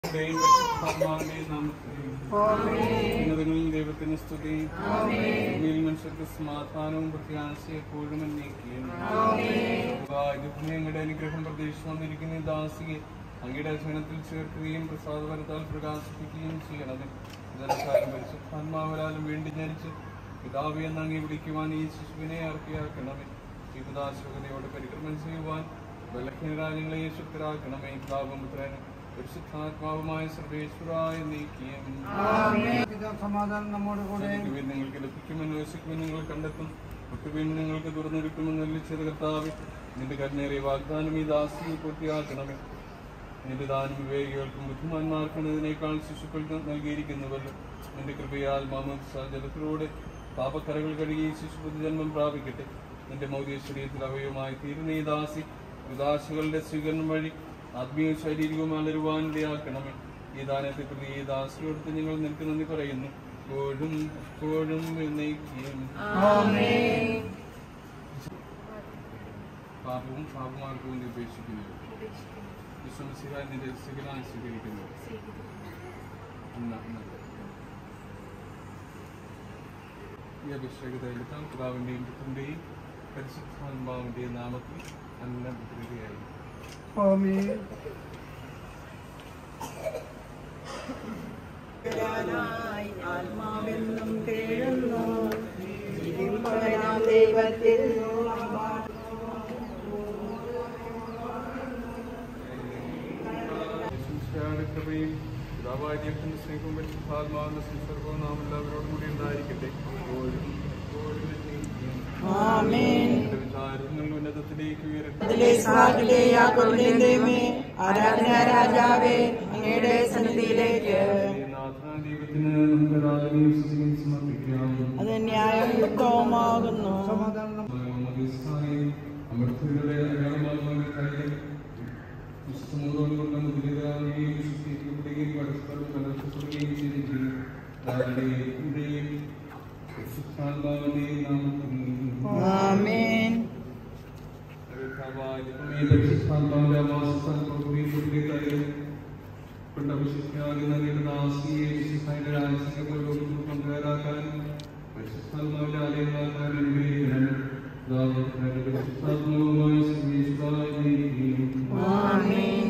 ദൈവം പരിശുദ്ധാത്മാവിന്റെ നാമത്തിൽ ഉന്നതങ്ങളിൽ ദൈവത്തിന് സ്തുതി ഭൂമിയിൽ മനുഷ്യർക്ക് സമാധാനവും പ്രത്യാശയും എപ്പോഴും എന്നേക്കും ഞങ്ങളുടെ അനുഗ്രഹം പ്രതീക്ഷ വന്നിരിക്കുന്ന ഈ ദാസിയെ അങ്ങയുടെ ക്ഷണത്തിൽ ചേർക്കുകയും പ്രസാദപരത്താൽ പ്രകാശിപ്പിക്കുകയും ചെയ്യണമേ ജലകാലം പരിശുദ്ധാത്മാവരാലും വീണ്ടും ജനിച്ച് പിതാവ് എന്ന് അങ്ങേ വിളിക്കുവാൻ ഈ ശിശുവിനെ അർപ്പിയാക്കണമേ ഈ പിതാശോകതയോട് പരിക്രമം ചെയ്യുവാൻ ബലഹീനരാജ്യങ്ങളെ ശക്തരാക്കണമേ പിതാവും പുത്രനും പരിശുദ്ധാത്മാവുമായ സർവേശ്വരായ നീക്കിയും പിതാ സമാധാനം നമ്മോട് കൂടെ ചോദിക്കുവിൻ നിങ്ങൾക്ക് ലഭിക്കുമെന്ന് യോശിക്കുവിൻ നിങ്ങൾ കണ്ടെത്തും ഒട്ടുവിൻ നിങ്ങൾക്ക് തുറന്നെടുക്കുമെന്ന് ലഭിച്ചത് കർത്താവ് നിന്റെ കരുണേറിയ വാഗ്ദാനം ഈ ദാസിയെ പൂർത്തിയാക്കണമേ നിന്റെ ദാനം വിവേകികൾക്കും ബുദ്ധിമാന്മാർക്കും ഇതിനേക്കാൾ ശിശുക്കൾക്ക് നൽകിയിരിക്കുന്നുവല്ലോ നിന്റെ കൃപയാൽ മാമോദിസ ജലത്തിലൂടെ പാപക്കരകൾ കഴുകി ശിശുപുതി ജന്മം പ്രാപിക്കട്ടെ നിന്റെ മൗര്യ ശരീരത്തിൽ അവയവുമായി തീരുന്ന ഈ ദാസി ഉദാശികളുടെ സ്വീകരണം വഴി ആത്മീയ ശാരീരികവും വളരുവാൻ ഇടയാക്കണമേ ഈ ദാനത്തെ പ്രതി ഈ ദാസിയോടത്ത് ഞങ്ങൾ നിനക്ക് നന്ദി പറയുന്നു എപ്പോഴും എപ്പോഴും എന്നേക്കും പാപവും പാപമാർഗവും നീ ഉപേക്ഷിക്കുന്നു വിശ്വസിക്കാൻ നിന്റെ രസികനായി സ്വീകരിക്കുന്നു എന്നാ, എന്നാ. ഈ അഭിഷേകത എടുത്താൽ പിതാവിന്റെയും പുത്രന്റെയും പരിശുദ്ധാത്മാവിന്റെയും നാമത്തിൽ അന്ന മുദ്രികയായി ആമേൻ ായി ആത്മാവെന്നും കേഴുന്നു ജീവിപ്പവനാം ദൈവത്തിൽ യേശുമിശിഹായുടെ കൃപയും പിതാവായ ദൈവത്തിന്റെ സ്നേഹവും പരിശുദ്ധാത്മാവിന്റെ സംസർഗവും നാം എല്ലാവരോടും കൂടി ഉണ്ടായിരിക്കട്ടെ എപ്പോഴും എപ്പോഴും എന്നേക്കും. ആമേൻ നിന്റെ വിചാരങ്ങൾ ഉന്നതത്തിലേക്ക് ഉയരട്ടെ അതിലെ സ്വാഗിലെ യാക്കോബിന്റെ ദൈവമേ ആരാധന രാജാവേ അങ്ങയുടെ സന്നിധിയിലേക്ക് നാഥനായ ദൈവത്തിന് നമുക്ക് ആരാധനയും സ്തുതിയും സമർപ്പിക്കാം അത് ന്യായം യുക്തവുമാകുന്നു സമാധാനം മധ്യസ്ഥായി അമൃതയുടെ അടയാളമാകുന്ന കാര്യം വിശുദ്ധമൂറോട് കൊണ്ട് മുദ്രിതരാകുകയും വിശുദ്ധീകരിക്കപ്പെടുകയും പരസ്പരം കലർത്തപ്പെടുകയും ചെയ്തിരിക്കുന്നു താരുടെയും പരിശുദ്ധാത്മാവിന്റെയും നാമത്തിൽ ആമേൻ ആമേൻ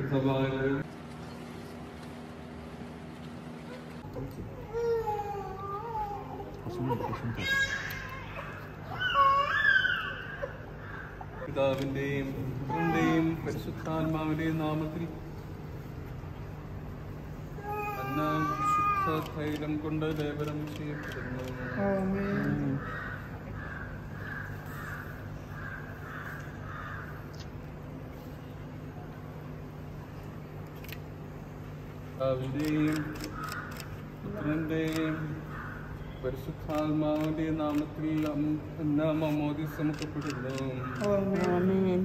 പിതാവിന്റെയും പുത്രന്റെയും പരിശുദ്ധാത്മാവിന്റെയും നാമത്തിൽ അന്ന വിശുദ്ധ തൈലം കൊണ്ട് ലേപനം ചെയ്യപ്പെടുന്നു ആമേൻ പിതാവിന്റെയും പുത്രന്റെയും പരിശുദ്ധാത്മാവിന്റെയും നാമത്തിൽ അന്ന മമോദി സമക്കപ്പെടുന്നു ആമേൻ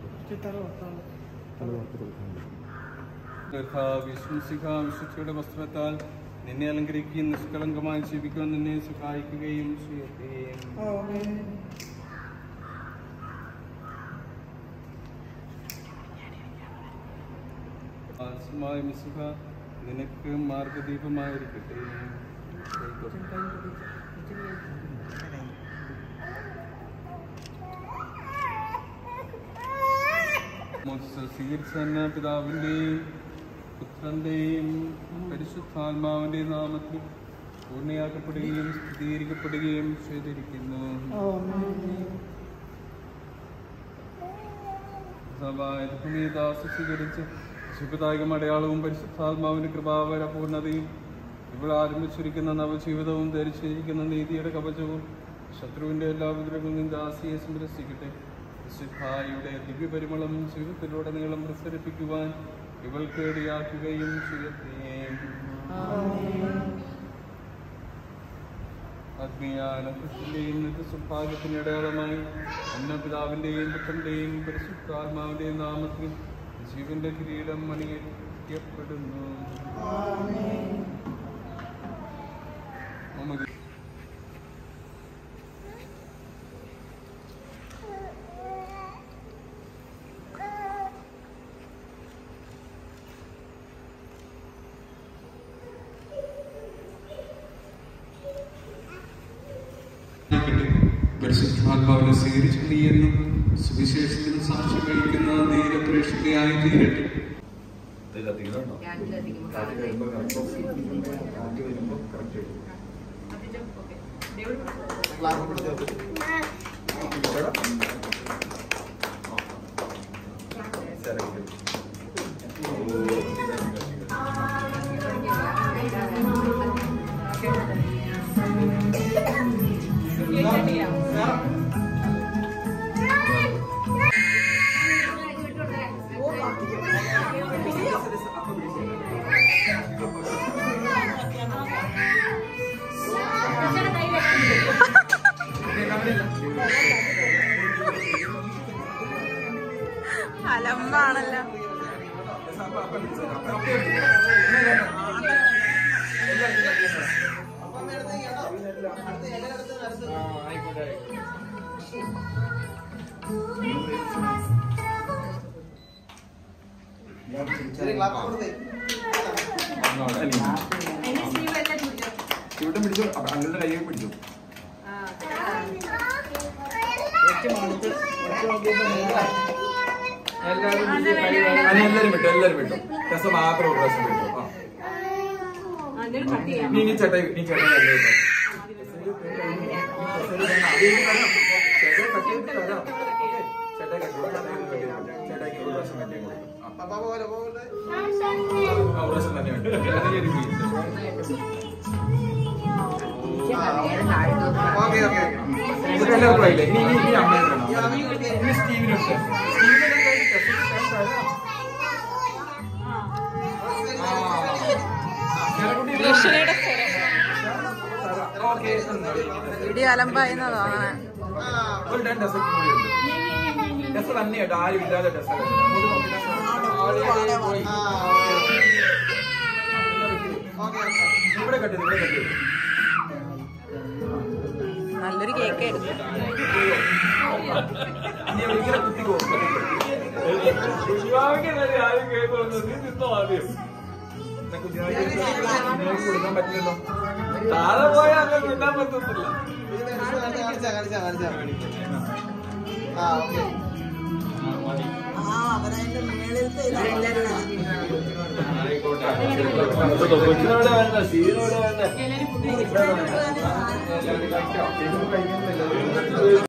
വിശ്വസിക വിശുദ്ധിയുടെ വസ്ത്രത്താൽ നിന്നെ അലങ്കരിക്കുകയും നിഷ്കളങ്കമായി ജീവിക്കുവാൻ നിന്നെ സഹായിക്കുകയും ചെയ്യട്ടെ ആമേൻ ആത്മായ മിസുക നിനക്ക് മാർഗദീപമായിരിക്കട്ടെ സ്വീകരിച്ച തന്നെ പിതാവിൻ്റെയും പുത്രന്റെയും പരിശുദ്ധാത്മാവിന്റെയും നാമത്തിൽ പൂർണ്ണയാക്കപ്പെടുകയും സ്ഥിരീകരിക്കപ്പെടുകയും ചെയ്തിരിക്കുന്നു സഭായദാസ സ്വീകരിച്ച് ശുഭദായകം അടയാളവും പരിശുദ്ധാത്മാവിന്റെ കൃപാവര പൂർണ്ണതയും ഇവിടെ ആരംഭിച്ചിരിക്കുന്ന നവജീവിതവും ധരിച്ചിരിക്കുന്ന നീതിയുടെ കവചവും ശത്രുവിന്റെ എല്ലാ വിഗ്രഹങ്ങളും ദാസിയെ സംരക്ഷിക്കട്ടെ ശുദ്ധായുടെ ദിവ്യപരിമളം ജീവിതത്തിലൂടെ നീളം പ്രസരിപ്പിക്കുവാൻ ഇവൾക്ക് ഇടയാക്കുകയും ചെയ്യട്ടെ ആത്മീയാനന്ദത്തിന്റെയും നിത്യസൗഭാഗ്യത്തിന്റെ അടയാളമായി അന്നപിതാവിന്റെയും പുത്രന്റെയും പരിശുദ്ധാത്മാവിന്റെയും നാമത്തിൽ ജീവന്റെ കിരീടം അണിയിക്കപ്പെടുന്നു മമ പരിശുദ്ധാത്മാവിനെ സ്വീകരിച്ചു നീ എന്നും സുവിശേഷത്തിന് സാക്ഷ്യം വഹിക്കുന്ന ധീരപ്രേക്ഷിതയായി തീരട്ടെ അലമ്പാണല്ലോ ഇവിടെ പിടിച്ചു അപ്പൊ അങ്ങളുടെ കയ്യിൽ പിടിച്ചു അത് എല്ലാരും വിട്ടു എല്ലാരും വിട്ടു രസം മാത്രം ഒരു പ്രാവശ്യം വിട്ടു ആ നീ നീ ചേട്ടായി നീ ചേട്ടായി അല്ലേ ഇപ്പൊ. ചേട്ടായി കട്ട് ചെയ്തിട്ട് തരാം. ഓക്കേ. ചേട്ടായി കട്ട് ചെയ്തിട്ട് ചേട്ടായി കട്ട് ചെയ്തിട്ട് ചേട്ടായിക്ക് ഒരു പ്രാവശ്യം കട്ട് ചെയ്ത് കൊടുക്കും. ആ. ആ, ഒരു പ്രാവശ്യം തന്നെ വേണ്ടു. ചേട്ടായി ഒരു piece. ഇത് എല്ലാവർക്കും ആയില്ലേ? ഇനി ഇനി ഇനി അമ്മയ്ക്ക് വേണം. ഇനി സ്റ്റീവിനുണ്ട്. സ്റ്റീവിനെ ഞാൻ കഴിഞ്ഞ് test ചെയ്തിട്ട് തരാം. ചേട്ടൻകുട്ടി ഇവിടെ ഭീഷണിയുടെ സ്വരം തരാം. ഓക്കേ. ഇടി അലമ്പായിന്നാ തോന്നണേ ഒരു രണ്ട് ഡെസേർട്ട് കൂടി ഉണ്ട് ഡെസേർട്ട് തന്നെയായിട്ട് ആരും ഇല്ലാതെ ഡെസേർട്ട് അങ്ങോട്ട് നോക്കിയിട്ട് പോയി. ഇവിടെ കട്ട് ചെയ്ത് ഇവിടെ കട്ട് ചെയ്ത് നല്ലൊരു കേക്ക് എടുത്തു ഇനി ഇങ്ങനെ കുത്തിക്കോ എന്നാ കുഞ്ഞിനായിട്ട് കുഞ്ഞിനായിട്ട് കൊടുക്കാൻ പറ്റില്ലല്ലോ താഴെ പോയാൽ അങ്ങനെ കിട്ടാൻ പറ്റത്തില്ല കൊച്ചിനോടെ വേണ്ട സീനോടെ വേണ്ട എല്ലാവരും കഴിക്കാം. കഴിക്കുന്നില്ല.